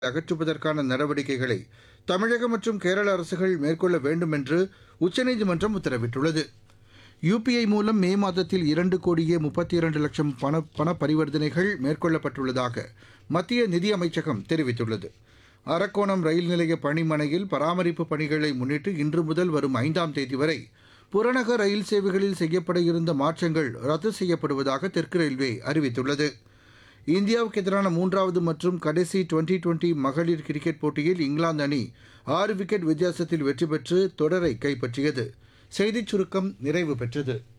அகற்றுவதற்கான நடவடிக்கைகளை தமிழக மற்றும் கேரள அரசுகள் மேற்கொள்ள வேண்டும் என்று உச்சநீதிமன்றம் உத்தரவிட்டுள்ளது யுபிஐ மூலம் மே மாதத்தில் இரண்டு கோடியே முப்பத்தி இரண்டு லட்சம் பண பண பரிவர்த்தனைகள் மேற்கொள்ளப்பட்டுள்ளதாக மத்திய நிதியமைச்சகம் தெரிவித்துள்ளது அரக்கோணம் ரயில் நிலைய பணிமனையில் பராமரிப்பு பணிகளை முன்னிட்டு இன்று முதல் வரும் ஐந்தாம் தேதி வரை புறநகர் ரயில் சேவைகளில் செய்யப்பட இருந்த மாற்றங்கள் ரத்து செய்யப்படுவதாக தெற்கு ரயில்வே அறிவித்துள்ளது இந்தியாவுக்கு எதிரான மூன்றாவது மற்றும் கடைசி டுவெண்டி டுவெண்டி மகளிர் கிரிக்கெட் போட்டியில் இங்கிலாந்து அணி ஆறு விக்கெட் வித்தியாசத்தில் வெற்றி பெற்று தொடரை கைப்பற்றியது செய்திச் சுருக்கம் நிறைவு பெற்றது